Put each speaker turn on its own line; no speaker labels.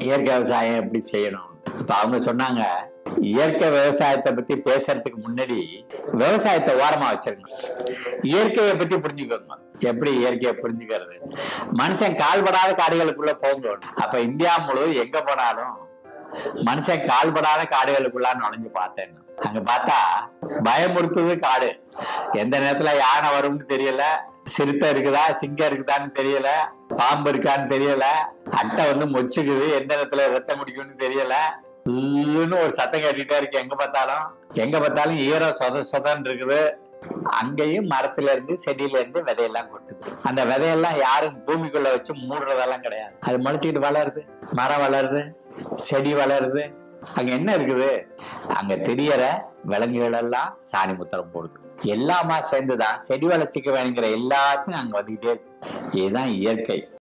இயற்கை விவசாயம் எப்படி செய்யணும் இப்ப அவங்க சொன்னாங்க இயற்கை விவசாயத்தை பத்தி பேசுறதுக்கு முன்னாடி விவசாயத்தை ஓரமா வச்சிருங்க இயற்கையை பத்தி புரிஞ்சுக்கோங்க எப்படி இயற்கையை புரிஞ்சுக்கிறது மனுஷன் கால்படாத காடுகளுக்குள்ள போங்க அப்ப இந்தியா முழுவதும் எங்க போனாலும் மனுஷன் கால்படாத காடுகளுக்குள்ள நுழைஞ்சு பார்த்தேன் அங்க பார்த்தா பயமுறுத்துது காடு எந்த நேரத்துல யானை வரும்னு தெரியல சிறுத்தை இருக்குதா சிங்கம் இருக்குதான்னு தெரியல பாம்பு இருக்கான்னு தெரியல அட்டை வந்து மொச்சுக்குது எந்த நேரத்துல ரத்தம் முடிக்கும்னு தெரியல ஈன்னு ஒரு சத்தம் கேட்டுட்டே இருக்கு எங்க பார்த்தாலும் எங்க பார்த்தாலும் ஈரம் சொத சொதன்னு இருக்குது அங்கேயும் மரத்துல இருந்து செடியில இருந்து விதையெல்லாம் கொட்டுது அந்த விதையெல்லாம் யாரும் பூமிக்குள்ள வச்சு மூடுறதெல்லாம் கிடையாது அது முளைச்சிக்கிட்டு வளருது மரம் வளருது செடி வளருது அங்க என்ன இருக்குது அங்க தெரியற விலங்குகள் எல்லாம் சாணி முத்திரம் போடுது எல்லாமா சேர்ந்துதான் செடி வளர்ச்சிக்கு வேணுங்கிற எல்லாத்தையும் அங்க வந்துகிட்டே இருக்கு இதுதான் இயற்கை